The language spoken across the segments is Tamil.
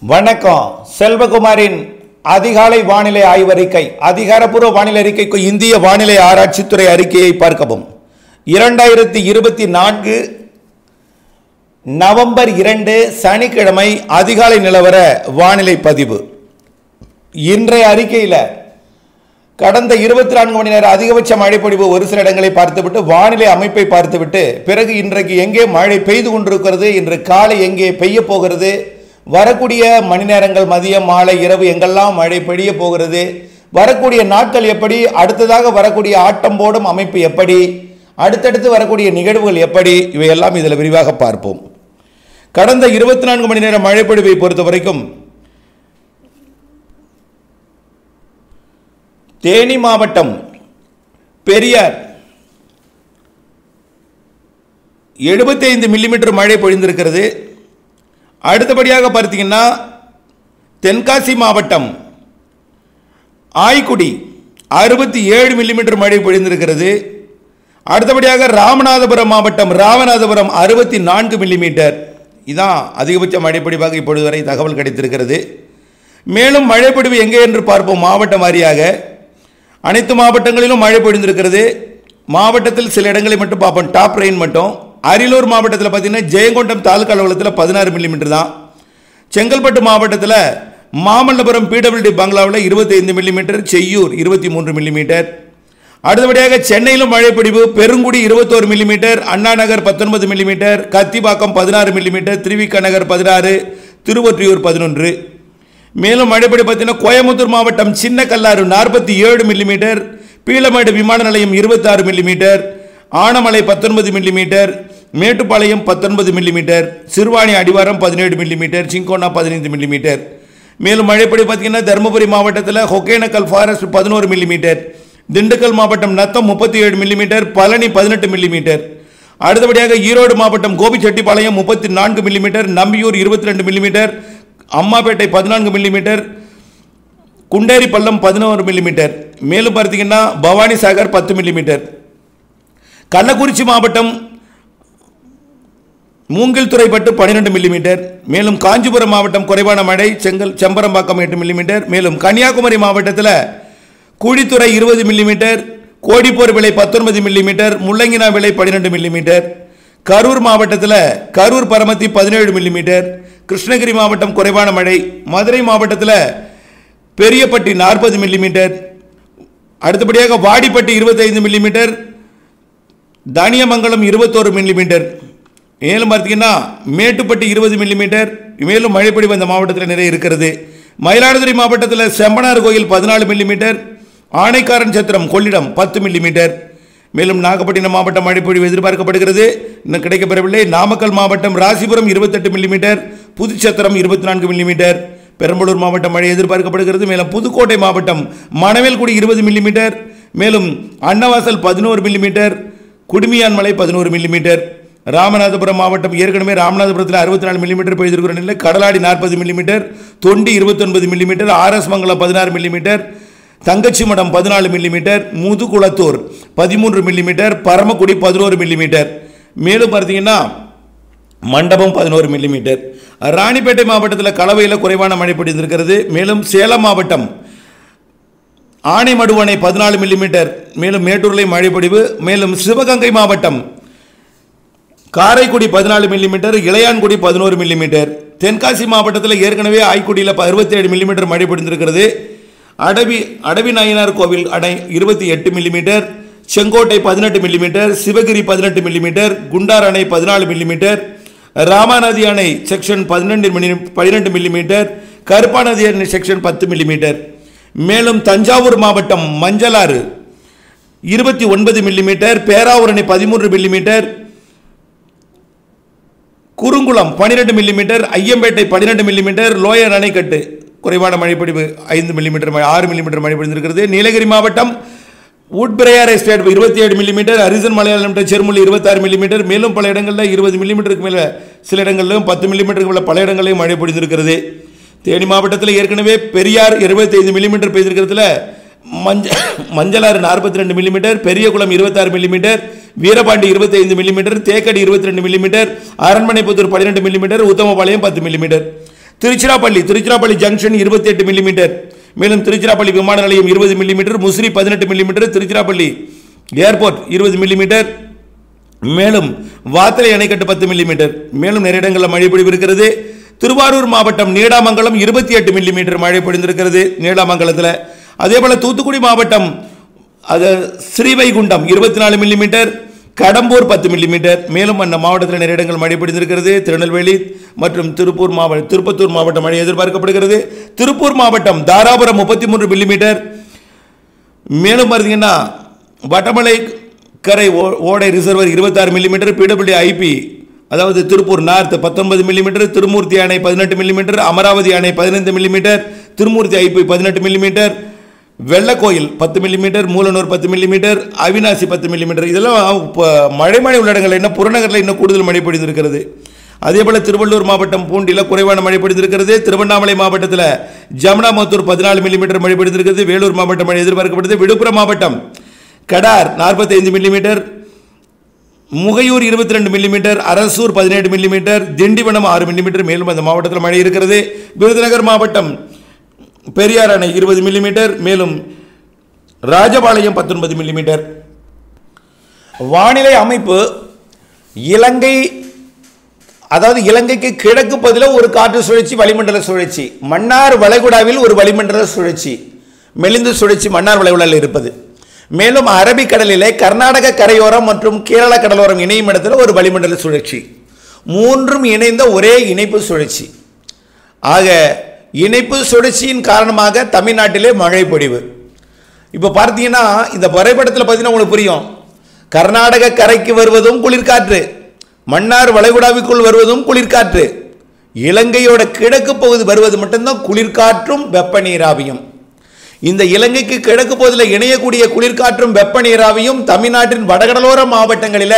வணக்கம் செல்வகுமாரின் அதிகாலை வானிலை ஆய்வறிக்கை அதிகாரப்பூர்வ வானிலை அறிக்கைக்கு இந்திய வானிலை ஆராய்ச்சித்துறை அறிக்கையை பார்க்கவும் இரண்டாயிரத்தி இருபத்தி நான்கு நவம்பர் இரண்டு சனிக்கிழமை அதிகாலை நிலவர வானிலை பதிவு இன்றைய அறிக்கையில் கடந்த இருபத்தி நான்கு மணி நேர அதிகபட்ச மழைப்பொழிவு ஒரு சில இடங்களை பார்த்துவிட்டு வானிலை அமைப்பை பார்த்துவிட்டு பிறகு இன்றைக்கு எங்கே மழை பெய்து கொண்டிருக்கிறது இன்று காலை எங்கே பெய்ய போகிறது வரக்கூடிய மணி நேரங்கள் மதியம் மாலை இரவு எங்கெல்லாம் மழை பெய்ய போகிறது வரக்கூடிய நாட்கள் எப்படி அடுத்ததாக வரக்கூடிய ஆட்டம் போடும் அமைப்பு எப்படி அடுத்தடுத்து வரக்கூடிய நிகழ்வுகள் எப்படி இவையெல்லாம் இதில் விரிவாக பார்ப்போம் கடந்த இருபத்தி நான்கு மணி நேர மழைப்பொழிவை பொறுத்த வரைக்கும் தேனி மாவட்டம் பெரியார் எழுபத்தைந்து மில்லிமீட்டர் மழை பொழிந்திருக்கிறது அடுத்தபடியாக பார்த்தீங்கன்னா தென்காசி மாவட்டம் ஆய்க்குடி அறுபத்தி ஏழு மில்லிமீட்டர் மழை பொழிந்திருக்கிறது அடுத்தபடியாக ராமநாதபுரம் மாவட்டம் ராமநாதபுரம் அறுபத்தி நான்கு மில்லிமீட்டர் இதான் அதிகபட்ச மழைப்பொழிவாக இப்பொழுது வரை தகவல் கிடைத்திருக்கிறது மேலும் மழைப்பொழிவு எங்கே என்று பார்ப்போம் மாவட்டம் வாரியாக அனைத்து மாவட்டங்களிலும் மழை பொழிந்திருக்கிறது மாவட்டத்தில் சில இடங்களை மட்டும் பார்ப்போம் டாப் ரெயின் மட்டும் அரியலூர் மாவட்டத்தில் பார்த்தீங்கன்னா ஜெயங்கொண்டம் தாலுக்கா அலுவலகத்தில் பதினாறு மில்லிமீட்டர் தான் செங்கல்பட்டு மாவட்டத்தில் மாமல்லபுரம் பிடபிள்யூடி பங்களாவில் இருபத்தைந்து மில்லிமீட்டர் செய்யூர் இருபத்தி மூன்று மில்லிமீட்டர் அடுத்தபடியாக சென்னையிலும் மழைப்பொழிவு பெருங்குடி இருபத்தோரு மில்லிமீட்டர் அண்ணா நகர் பத்தொன்பது மில்லிமீட்டர் கத்திப்பாக்கம் பதினாறு மில்லிமீட்டர் திருவிக நகர் பதினாறு திருவொற்றியூர் பதினொன்று மேலும் மழைப்பொழி பார்த்தீங்கன்னா கோயம்புத்தூர் மாவட்டம் சின்ன கல்லாறு நாற்பத்தி ஏழு மில்லிமீட்டர் பீளமேடு விமான நிலையம் இருபத்தாறு மில்லிமீட்டர் ஆனமலை பத்தொன்பது மில்லிமீட்டர் மேட்டுப்பாளையம் பத்தொன்பது மில்லிமீட்டர் சிறுவாணி அடிவாரம் பதினேழு மில்லிமீட்டர் சிங்கோனா பதினைந்து மில்லிமீட்டர் மேலும் மழைப்பொழி பார்த்தீங்கன்னா தருமபுரி மாவட்டத்தில் ஒகேனக்கல் ஃபாரஸ்ட் பதினோரு மில்லிமீட்டர் திண்டுக்கல் மாவட்டம் நத்தம் முப்பத்தி ஏழு மில்லிமீட்டர் பழனி பதினெட்டு மில்லிமீட்டர் அடுத்தபடியாக ஈரோடு மாவட்டம் கோபிச்செட்டிப்பாளையம் முப்பத்தி நான்கு மில்லிமீட்டர் நம்பியூர் இருபத்தி ரெண்டு மில்லிமீட்டர் அம்மாப்பேட்டை பதினான்கு மில்லிமீட்டர் குண்டேரி பள்ளம் பதினோரு மில்லிமீட்டர் மேலும் பார்த்தீங்கன்னா பவானி சாகர் பத்து மில்லிமீட்டர் கள்ளக்குறிச்சி மாவட்டம் மூங்கில்துறைப்பட்டு பன்னிரெண்டு மில்லிமீட்டர் மேலும் காஞ்சிபுரம் மாவட்டம் குறைவான மழை செங்கல் செம்பரம்பாக்கம் எட்டு மில்லிமீட்டர் மேலும் கன்னியாகுமரி மாவட்டத்தில் குழித்துறை இருபது மில்லிமீட்டர் கோடிப்போர் விலை பத்தொன்பது மில்லிமீட்டர் முள்ளங்கினா விலை பன்னிரெண்டு மில்லிமீட்டர் கரூர் மாவட்டத்தில் கரூர் பரமத்தி பதினேழு மில்லிமீட்டர் கிருஷ்ணகிரி மாவட்டம் குறைவான மழை மதுரை மாவட்டத்தில் பெரியப்பட்டி நாற்பது மில்லிமீட்டர் அடுத்தபடியாக வாடிப்பட்டி இருபத்தைந்து மில்லிமீட்டர் தானியமங்கலம் இருபத்தோரு மில்லிமீட்டர் மேலும் பார்த்தீங்கன்னா மேட்டுப்பட்டி இருபது மில்லிமீட்டர் மேலும் மழைப்பொழிவு அந்த மாவட்டத்தில் நிறைய இருக்கிறது மயிலாடுதுறை மாவட்டத்தில் செம்பனார் கோயில் பதினாலு மில்லிமீட்டர் ஆனைக்காரன் சத்திரம் கொள்ளிடம் பத்து மில்லிமீட்டர் மேலும் நாகப்பட்டினம் மாவட்டம் மழைப்பொழிவு எதிர்பார்க்கப்படுகிறது இன்னும் கிடைக்கப்பெறவில்லை நாமக்கல் மாவட்டம் ராசிபுரம் இருபத்தெட்டு மில்லிமீட்டர் புதுச்சத்திரம் இருபத்தி நான்கு மில்லிமீட்டர் பெரம்பலூர் மாவட்டம் மழை எதிர்பார்க்கப்படுகிறது மேலும் புதுக்கோட்டை மாவட்டம் மணவேல்குடி இருபது மில்லிமீட்டர் மேலும் அன்னவாசல் பதினோரு மில்லிமீட்டர் குடுமியான் மலை பதினோரு மில்லிமீட்டர் ராமநாதபுரம் மாவட்டம் ஏற்கனவே ராமநாதபுரத்தில் அறுபத்தி நாலு மில்லிமீட்டர் பெய்திருக்கிற நிலையில் கடலாடி நாற்பது மில்லிமீட்டர் தொண்டி இருபத்தொன்பது மில்லிமீட்டர் ஆர்எஸ் மங்கலம் பதினாறு மில்லிமீட்டர் தங்கச்சிமடம் பதினாலு மில்லிமீட்டர் முதுகுளத்தூர் பதிமூன்று மில்லிமீட்டர் பரமக்குடி பதினோரு மில்லிமீட்டர் மேலும் பார்த்தீங்கன்னா மண்டபம் பதினோரு மில்லிமீட்டர் ராணிப்பேட்டை மாவட்டத்தில் கலவையில் குறைவான மழை பொழிந்திருக்கிறது மேலும் சேலம் மாவட்டம் ஆனைமடுவணை பதினாலு மில்லிமீட்டர் மேலும் மேட்டூரில் மழை பொழிவு மேலும் சிவகங்கை மாவட்டம் காரைக்குடி பதினாலு மில்லிமீட்டர் இளையான்குடி பதினோரு மில்லிமீட்டர் தென்காசி மாவட்டத்தில் ஏற்கனவே ஆய்க்குடியில் அறுபத்தேழு மில்லிமீட்டர் மழை பொழிந்திருக்கிறது அடவி அடவி நாயனார் கோவில் அணை இருபத்தி எட்டு மில்லிமீட்டர் செங்கோட்டை பதினெட்டு மில்லிமீட்டர் சிவகிரி பதினெட்டு மில்லிமீட்டர் குண்டார் அணை பதினாலு மில்லிமீட்டர் ராமாநதி அணை செக்ஷன் பதினெண்டு மில்லி பன்னிரெண்டு மில்லிமீட்டர் கருப்பாநதி அணை செக்ஷன் பத்து மில்லிமீட்டர் மேலும் தஞ்சாவூர் மாவட்டம் மஞ்சளாறு இருபத்தி ஒன்பது மில்லிமீட்டர் பேராவூர் அணை பதிமூன்று மில்லிமீட்டர் குறுங்குளம் பன்னிரெண்டு மில்லிமீட்டர் ஐயம்பேட்டை பன்னிரெண்டு மில்லிமீட்டர் லோயர் அணைக்கட்டு குறைவான மழைப்பொழிவு ஐந்து மில்லிமீட்டர் மழை ஆறு மில்லிமீட்டர் மழை பொழிந்திருக்கிறது நீலகிரி மாவட்டம் உட்பிரையார் எஸ்டேட் இருபத்தி ஏழு மில்லிமீட்டர் அரிசன் மலையாளம் செருமொழி இருபத்தாறு மில்லிமீட்டர் மேலும் பல இடங்களில் இருபது மில்லிமீட்டருக்கு மேலே சில இடங்களிலும் பத்து மில்லிமீட்டருக்கு மேலே பல இடங்களிலும் மழை பொழிந்திருக்கிறது தேனி மாவட்டத்தில் ஏற்கனவே பெரியார் இருபத்தைந்து மில்லிமீட்டர் பெய்திருக்கிறதுல மஞ்ச மஞ்சளாறு நாற்பத்தி ரெண்டு மில்லிமீட்டர் பெரியகுளம் இருபத்தாறு மில்லிமீட்டர் வீரபாண்டி இருபத்தி ஐந்து மில்லிமீட்டர் தேக்கடி இருபத்தி ரெண்டு மில்லிமீட்டர் அரண்மனைப்புத்தூர் பன்னிரெண்டு மில்லிமீட்டர் உத்தமபாளையம் பத்து மில்லிமீட்டர் திருச்சிராப்பள்ளி திருச்சிராப்பள்ளி ஜங்ஷன் இருபத்தி எட்டு மில்லிமீட்டர் மேலும் திருச்சிராப்பள்ளி விமான நிலையம் இருபது மில்லிமீட்டர் முசிறி பதினெட்டு மில்லிமீட்டர் திருச்சிராப்பள்ளி ஏர்போர்ட் இருபது மில்லிமீட்டர் மேலும் வாத்தலை அணைக்கட்டு பத்து மில்லிமீட்டர் மேலும் நிறைய இடங்களில் மழை பொழிவு இருக்கிறது திருவாரூர் மாவட்டம் நீடாமங்கலம் இருபத்தி எட்டு மில்லிமீட்டர் மழை பொழிந்திருக்கிறது நீடாமங்கலத்தில் அதே போல தூத்துக்குடி மாவட்டம் அது ஸ்ரீவைகுண்டம் இருபத்தி நாலு மில்லிமீட்டர் கடம்பூர் பத்து மில்லிமீட்டர் மேலும் அந்த மாவட்டத்தில் நிறைய இடங்கள் மழை பொழிந்திருக்கிறது திருநெல்வேலி மற்றும் திருப்பூர் மாவட்டம் திருப்பத்தூர் மாவட்டம் மழை எதிர்பார்க்கப்படுகிறது திருப்பூர் மாவட்டம் தாராபுரம் முப்பத்தி மூன்று மில்லிமீட்டர் மேலும் பார்த்தீங்கன்னா வட்டமலை கரை ஓ- ஓடை ரிசர்வர் இருபத்தாறு மில்லிமீட்டர் பிடபிள்யூ ஐபி அதாவது திருப்பூர் நார்த் பத்தொன்பது மில்லிமீட்டர் திருமூர்த்தி அணை பதினெட்டு மில்லிமீட்டர் அமராவதி அணை பதினைந்து மில்லிமீட்டர் திருமூர்த்தி ஐபி பதினெட்டு மில்லிமீட்டர் வெள்ளக்கோயில் பத்து மில்லிமீட்டர் மூலனூர் பத்து மில்லிமீட்டர் அவினாசி பத்து மில்லிமீட்டர் இதெல்லாம் இப்போ மழை மழை உள்ள இடங்கள் என்ன புறநகரில் இன்னும் கூடுதல் மழை பொழிந்திருக்கிறது அதே போல திருவள்ளூர் மாவட்டம் பூண்டியில் குறைவான மழை பொழிந்திருக்கிறது திருவண்ணாமலை மாவட்டத்தில் ஜமுனாமத்தூர் பதினாலு மில்லிமீட்டர் மழை பொழிந்திருக்கிறது வேலூர் மாவட்டம் மழை எதிர்பார்க்கப்படுது விழுப்புரம் மாவட்டம் கடார் 45 மில்லிமீட்டர் முகையூர் இருபத்தி ரெண்டு மில்லிமீட்டர் அரசூர் பதினேழு மில்லிமீட்டர் திண்டிவனம் ஆறு மில்லிமீட்டர் மேலும் அந்த மாவட்டத்தில் மழை இருக்கிறது விருதுநகர் மாவட்டம் பெரியார் அணை இருபது மில்லிமீட்டர் மேலும் ராஜபாளையம் பத்தொன்பது மில்லிமீட்டர் வானிலை அமைப்பு இலங்கை அதாவது இலங்கைக்கு கிழக்கு பகுதியில் ஒரு காற்று சுழற்சி வளிமண்டல சுழற்சி மன்னார் வளைகுடாவில் ஒரு வளிமண்டல சுழற்சி மெலிந்து சுழற்சி மன்னார் வளைகுடாவில் இருப்பது மேலும் அரபிக்கடலிலே கர்நாடக கரையோரம் மற்றும் கேரள கடலோரம் இணையும் இடத்துல ஒரு வளிமண்டல சுழற்சி மூன்றும் இணைந்த ஒரே இணைப்பு சுழற்சி ஆக இணைப்பு சுழற்சியின் காரணமாக தமிழ்நாட்டிலே மழை பொழிவு இப்போ பார்த்தீங்கன்னா இந்த வரைபடத்தில் பார்த்தீங்கன்னா உங்களுக்கு புரியும் கர்நாடக கரைக்கு வருவதும் குளிர்காற்று மன்னார் வளைகுடாவுக்குள் வருவதும் குளிர்காற்று இலங்கையோட கிழக்கு பகுதி வருவது மட்டும்தான் குளிர்காற்றும் வெப்ப நீராவியும் இந்த இலங்கைக்கு கிழக்கு பகுதியில் இணையக்கூடிய குளிர்காற்றும் வெப்ப நீராவியும் தமிழ்நாட்டின் வடகடலோர மாவட்டங்களில்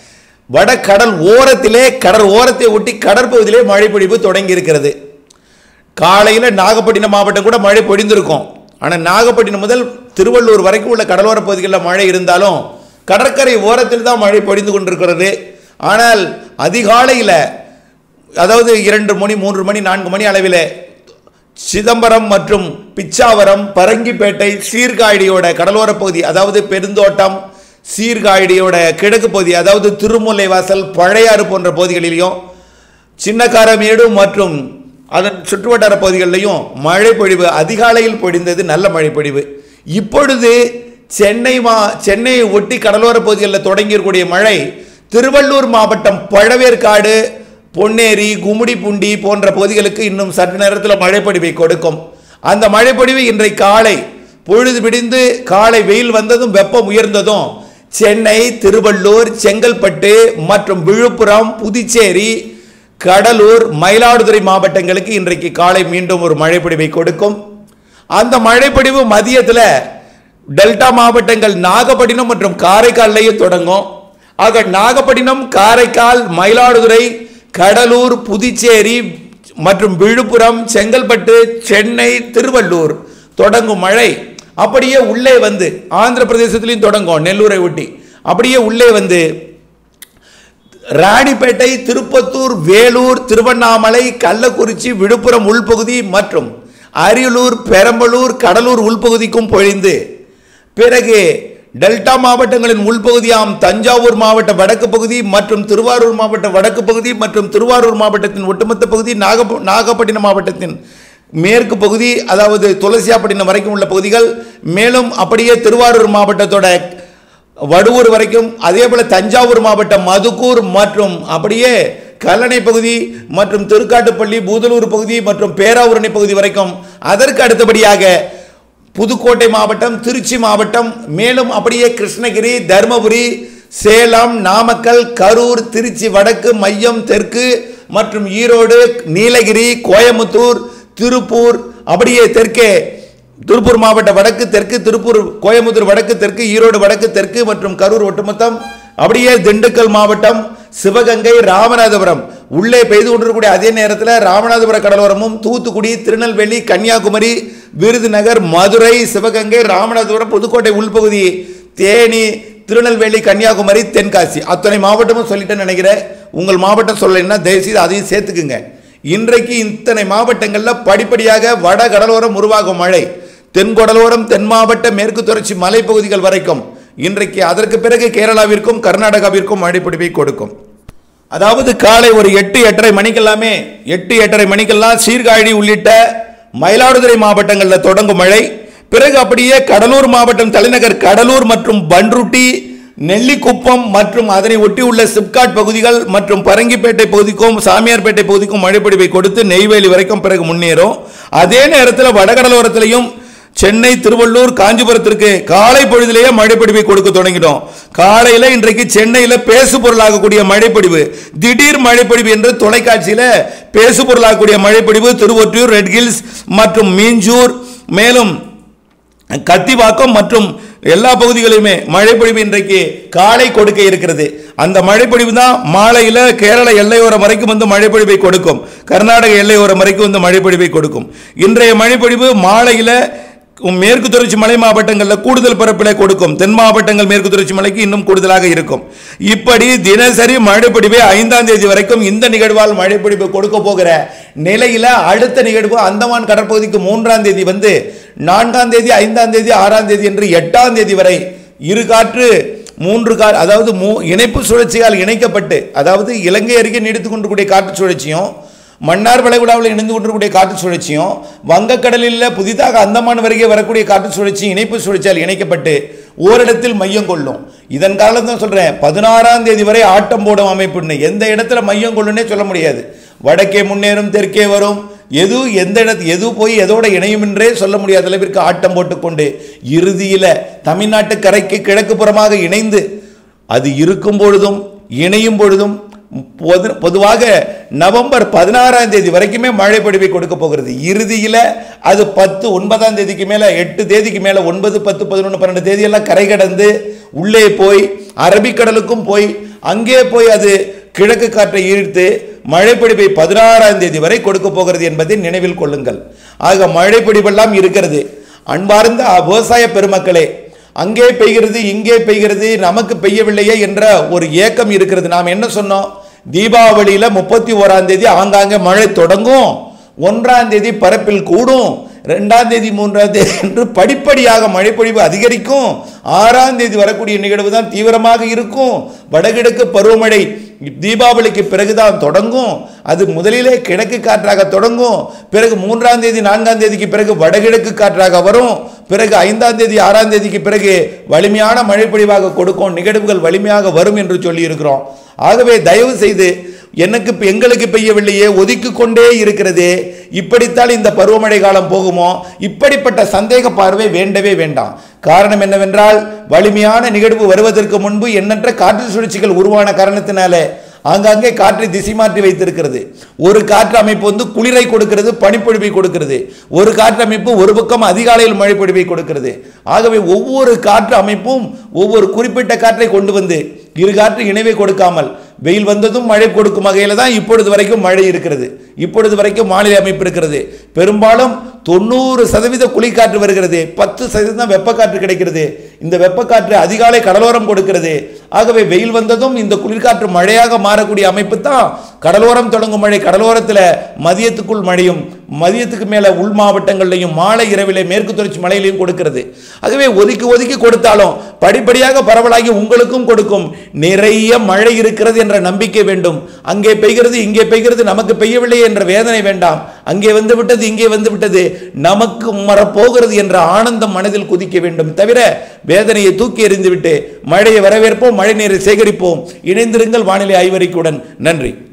வடகடல் ஓரத்திலே கடல் ஓரத்தை ஒட்டி கடற்பகுதியிலே மழை பொழிவு தொடங்கி இருக்கிறது காலையில் நாகப்பட்டினம் மாவட்டம் கூட மழை பொழிந்திருக்கும் ஆனால் நாகப்பட்டினம் முதல் திருவள்ளூர் வரைக்கும் உள்ள கடலோர பகுதிகளில் மழை இருந்தாலும் கடற்கரை ஓரத்தில் தான் மழை பொழிந்து கொண்டிருக்கிறது ஆனால் அதிகாலையில் அதாவது இரண்டு மணி மூன்று மணி நான்கு மணி அளவில் சிதம்பரம் மற்றும் பிச்சாவரம் பரங்கிப்பேட்டை சீர்காழியோட கடலோர பகுதி அதாவது பெருந்தோட்டம் சீர்காழியோட கிழக்கு பகுதி அதாவது திருமுல்லை வாசல் பழையாறு போன்ற பகுதிகளிலையும் சின்னக்காரமேடு மற்றும் அதன் சுற்றுவட்டார பகுதிகளிலையும் மழை பொழிவு அதிகாலையில் பொழிந்தது நல்ல மழை பொழிவு இப்பொழுது சென்னை மா சென்னையை ஒட்டி கடலோர பகுதிகளில் தொடங்கியிருக்கக்கூடிய மழை திருவள்ளூர் மாவட்டம் பழவேற்காடு பொன்னேரி கும்மிடிப்பூண்டி போன்ற பகுதிகளுக்கு இன்னும் சற்று நேரத்தில் மழைப்பொழிவை கொடுக்கும் அந்த மழைப்பொழிவு இன்றை காலை பொழுது விடிந்து காலை வெயில் வந்ததும் வெப்பம் உயர்ந்ததும் சென்னை திருவள்ளூர் செங்கல்பட்டு மற்றும் விழுப்புரம் புதுச்சேரி கடலூர் மயிலாடுதுறை மாவட்டங்களுக்கு இன்றைக்கு காலை மீண்டும் ஒரு மழைப்பொழிவை கொடுக்கும் அந்த மழைப்பொழிவு மதியத்தில் டெல்டா மாவட்டங்கள் நாகப்பட்டினம் மற்றும் காரைக்கால்லையும் தொடங்கும் ஆக நாகப்பட்டினம் காரைக்கால் மயிலாடுதுறை கடலூர் புதுச்சேரி மற்றும் விழுப்புரம் செங்கல்பட்டு சென்னை திருவள்ளூர் தொடங்கும் மழை அப்படியே உள்ளே வந்து ஆந்திர பிரதேசத்திலையும் தொடங்கும் நெல்லூரை ஒட்டி அப்படியே உள்ளே வந்து ராணிப்பேட்டை திருப்பத்தூர் வேலூர் திருவண்ணாமலை கள்ளக்குறிச்சி விழுப்புரம் உள்பகுதி மற்றும் அரியலூர் பெரம்பலூர் கடலூர் உள்பகுதிக்கும் பொழிந்து பிறகு டெல்டா மாவட்டங்களின் உள்பகுதியாம் தஞ்சாவூர் மாவட்ட வடக்கு பகுதி மற்றும் திருவாரூர் மாவட்ட வடக்கு பகுதி மற்றும் திருவாரூர் மாவட்டத்தின் ஒட்டுமொத்த பகுதி நாகப்ப நாகப்பட்டினம் மாவட்டத்தின் மேற்கு பகுதி அதாவது துளசியாப்பட்டினம் வரைக்கும் உள்ள பகுதிகள் மேலும் அப்படியே திருவாரூர் மாவட்டத்தோட வடுவூர் வரைக்கும் அதே போல தஞ்சாவூர் மாவட்டம் மதுக்கூர் மற்றும் அப்படியே கல்லணை பகுதி மற்றும் திருக்காட்டுப்பள்ளி பூதலூர் பகுதி மற்றும் பேராவூரணி பகுதி வரைக்கும் அதற்கு அடுத்தபடியாக புதுக்கோட்டை மாவட்டம் திருச்சி மாவட்டம் மேலும் அப்படியே கிருஷ்ணகிரி தருமபுரி சேலம் நாமக்கல் கரூர் திருச்சி வடக்கு மையம் தெற்கு மற்றும் ஈரோடு நீலகிரி கோயமுத்தூர் திருப்பூர் அப்படியே தெற்கே திருப்பூர் மாவட்ட வடக்கு தெற்கு திருப்பூர் கோயம்புத்தூர் வடக்கு தெற்கு ஈரோடு வடக்கு தெற்கு மற்றும் கரூர் ஒட்டுமொத்தம் அப்படியே திண்டுக்கல் மாவட்டம் சிவகங்கை ராமநாதபுரம் உள்ளே பெய்து கொண்டிருக்கக்கூடிய அதே நேரத்தில் ராமநாதபுர கடலோரமும் தூத்துக்குடி திருநெல்வேலி கன்னியாகுமரி விருதுநகர் மதுரை சிவகங்கை ராமநாதபுரம் புதுக்கோட்டை உள்பகுதி தேனி திருநெல்வேலி கன்னியாகுமரி தென்காசி அத்தனை மாவட்டமும் சொல்லிட்டேன்னு நினைக்கிறேன் உங்கள் மாவட்டம் சொல்லலைன்னா தயவுசெய்து அதையும் சேர்த்துக்குங்க இன்றைக்கு இத்தனை மாவட்டங்களில் படிப்படியாக வட கடலோரம் உருவாகும் மழை தென் கடலோரம் தென் மாவட்ட மேற்கு தொடர்ச்சி மலைப்பகுதிகள் வரைக்கும் இன்றைக்கு அதற்கு பிறகு கேரளாவிற்கும் கர்நாடகாவிற்கும் மழை பிடிப்பை கொடுக்கும் அதாவது காலை ஒரு எட்டு எட்டரை மணிக்கெல்லாமே எட்டு எட்டரை மணிக்கெல்லாம் சீர்காழி உள்ளிட்ட மயிலாடுதுறை மாவட்டங்களில் தொடங்கும் மழை பிறகு அப்படியே கடலூர் மாவட்டம் தலைநகர் கடலூர் மற்றும் பன்ருட்டி நெல்லிக்குப்பம் மற்றும் அதனை ஒட்டி உள்ள சிப்காட் பகுதிகள் மற்றும் பரங்கிப்பேட்டை பகுதிக்கும் சாமியார்பேட்டை பகுதிக்கும் மழைப்பிடிவை கொடுத்து நெய்வேலி வரைக்கும் பிறகு முன்னேறும் அதே நேரத்தில் வடகடலோரத்திலையும் சென்னை திருவள்ளூர் காஞ்சிபுரத்திற்கு காலை பொழுதிலேயே மழைப்பிடிவை கொடுக்க தொடங்கிட்டோம் காலையில இன்றைக்கு சென்னையில பேசு பொருளாகக்கூடிய மழைப்பிடிவு திடீர் மழைப்பிடிவு என்று தொலைக்காட்சியில பேசு பொருளாகக்கூடிய மழைப்பிடிவு திருவொற்றியூர் ரெட் ஹில்ஸ் மற்றும் மீஞ்சூர் மேலும் கத்திவாக்கம் மற்றும் எல்லா பகுதிகளிலுமே மழைப்பொழிவு இன்றைக்கு காலை கொடுக்க இருக்கிறது அந்த மழைப்பொழிவு தான் மாலையில் கேரள எல்லையோரம் வரைக்கும் வந்து மழைப்பொழிவை கொடுக்கும் கர்நாடக எல்லையோரம் வரைக்கும் வந்து மழைப்பொழிவை கொடுக்கும் இன்றைய மழைப்பொழிவு மாலையில் மேற்கு தொடர்ச்சி மலை மாவட்டங்களில் கூடுதல் பரப்பிலை கொடுக்கும் தென் மாவட்டங்கள் மேற்கு தொடர்ச்சி மலைக்கு இன்னும் கூடுதலாக இருக்கும் இப்படி தினசரி மழைப்பிடிவை ஐந்தாம் தேதி வரைக்கும் இந்த நிகழ்வால் மழைப்பிடிப்பு கொடுக்க போகிற நிலையில அடுத்த நிகழ்வு அந்தமான் கடற்பகுதிக்கு மூன்றாம் தேதி வந்து நான்காம் தேதி ஐந்தாம் தேதி ஆறாம் தேதி என்று எட்டாம் தேதி வரை இரு காற்று மூன்று கா அதாவது மூ இணைப்பு சுழற்சியால் இணைக்கப்பட்டு அதாவது இலங்கை அருகே நீடித்துக் கொண்டிருக்கூடிய காற்று சுழற்சியும் மன்னார் வளைகுடாவில் இணைந்து கொண்டிருக்கக்கூடிய காற்று சுழற்சியும் வங்கக்கடலில் புதிதாக அந்தமான் வரைகே வரக்கூடிய காற்று சுழற்சி இணைப்பு சுழற்சியால் இணைக்கப்பட்டு ஓரிடத்தில் மையம் கொள்ளும் இதன் காலம் தான் சொல்றேன் பதினாறாம் தேதி வரை ஆட்டம் போடும் அமைப்புன்னு எந்த இடத்துல மையம் கொள்ளுன்னே சொல்ல முடியாது வடக்கே முன்னேறும் தெற்கே வரும் எது எந்த இடத்து எது போய் எதோட இணையும் என்றே சொல்ல முடியாத அளவிற்கு ஆட்டம் போட்டுக்கொண்டு இறுதியில தமிழ்நாட்டு கரைக்கு கிழக்கு புறமாக இணைந்து அது இருக்கும் பொழுதும் இணையும் பொழுதும் பொது பொதுவாக நவம்பர் பதினாறாம் தேதி வரைக்குமே மழை பொழிவை கொடுக்க போகிறது இறுதியில் அது பத்து ஒன்பதாம் தேதிக்கு மேலே எட்டு தேதிக்கு மேலே ஒன்பது பத்து பதினொன்று பன்னெண்டு தேதியெல்லாம் கரை கடந்து உள்ளே போய் அரபிக்கடலுக்கும் போய் அங்கே போய் அது கிழக்கு காற்றை ஈர்த்து மழைப்பிடிப்பை பதினாறாம் தேதி வரை கொடுக்க போகிறது என்பதை நினைவில் கொள்ளுங்கள் ஆக மழைப்பிடிப்பெல்லாம் இருக்கிறது அன்பார்ந்த விவசாய பெருமக்களே அங்கே பெய்கிறது இங்கே பெய்கிறது நமக்கு பெய்யவில்லையே என்ற ஒரு ஏக்கம் இருக்கிறது நாம் என்ன சொன்னோம் தீபாவளியில முப்பத்தி ஓராம் தேதி ஆங்காங்கே மழை தொடங்கும் ஒன்றாம் தேதி பரப்பில் கூடும் ரெண்டாம் தேதி மூன்றாம் தேதி என்று படிப்படியாக மழைப்பொழிவு அதிகரிக்கும் ஆறாம் தேதி வரக்கூடிய நிகழ்வு தான் தீவிரமாக இருக்கும் வடகிழக்கு பருவமழை தீபாவளிக்கு பிறகுதான் தொடங்கும் அது முதலிலே கிழக்கு காற்றாக தொடங்கும் பிறகு மூன்றாம் தேதி நான்காம் தேதிக்கு பிறகு வடகிழக்கு காற்றாக வரும் பிறகு ஐந்தாம் தேதி ஆறாம் தேதிக்கு பிறகு வலிமையான மழைப்பொழிவாக கொடுக்கும் நிகழ்வுகள் வலிமையாக வரும் என்று சொல்லி இருக்கிறோம் ஆகவே தயவு செய்து எனக்கு இப்ப- எங்களுக்கு பெய்யவில்லையே ஒதுக்கி கொண்டே இருக்கிறதே இப்படித்தான் இந்த பருவமழை காலம் போகுமோ இப்படிப்பட்ட சந்தேக பார்வை வேண்டவே வேண்டாம் காரணம் என்னவென்றால் வலிமையான நிகழ்வு வருவதற்கு முன்பு எண்ணற்ற காற்று சுழற்சிகள் உருவான காரணத்தினால ஆங்காங்கே காற்றை திசை மாற்றி வைத்திருக்கிறது ஒரு காற்று அமைப்பு வந்து குளிரை கொடுக்கிறது பனிப்பொழிவை கொடுக்கிறது ஒரு காற்று அமைப்பு ஒரு பக்கம் அதிகாலையில் மழைப்பொழிவை கொடுக்கிறது ஆகவே ஒவ்வொரு காற்று அமைப்பும் ஒவ்வொரு குறிப்பிட்ட காற்றை கொண்டு வந்து இரு காற்று இணைவை கொடுக்காமல் வெயில் வந்ததும் மழை கொடுக்கும் வகையில் தான் இப்பொழுது வரைக்கும் மழை இருக்கிறது இப்பொழுது வரைக்கும் வானிலை அமைப்பு இருக்கிறது பெரும்பாலும் தொண்ணூறு சதவீத குளிர்காற்று வருகிறது பத்து சதவீதம் தான் வெப்பக்காற்று கிடைக்கிறது இந்த வெப்பக்காற்று அதிகாலை கடலோரம் கொடுக்கிறது ஆகவே வெயில் வந்ததும் இந்த குளிர்காற்று மழையாக மாறக்கூடிய அமைப்பு தான் கடலோரம் தொடங்கும் மழை கடலோரத்தில் மதியத்துக்குள் மழையும் மதியத்துக்கு மேலே உள் மாவட்டங்கள்லையும் மாலை இரவிலே மேற்கு தொடர்ச்சி மலையிலையும் கொடுக்கிறது ஆகவே ஒதுக்கி ஒதுக்கி கொடுத்தாலும் படிப்படியாக பரவலாகி உங்களுக்கும் கொடுக்கும் நிறைய மழை இருக்கிறது என்ற நம்பிக்கை வேண்டும் அங்கே பெய்கிறது இங்கே பெய்கிறது நமக்கு பெய்யவில்லை என்ற வேதனை வேண்டாம் அங்கே வந்து விட்டது இங்கே வந்து விட்டது நமக்கு மறப்போகிறது என்ற ஆனந்தம் மனதில் குதிக்க வேண்டும் தவிர வேதனையை தூக்கி எறிந்துவிட்டு மழையை வரவேற்போம் மழை நீரை சேகரிப்போம் இணைந்திருங்கள் வானிலை ஆய்வறிக்கையுடன் நன்றி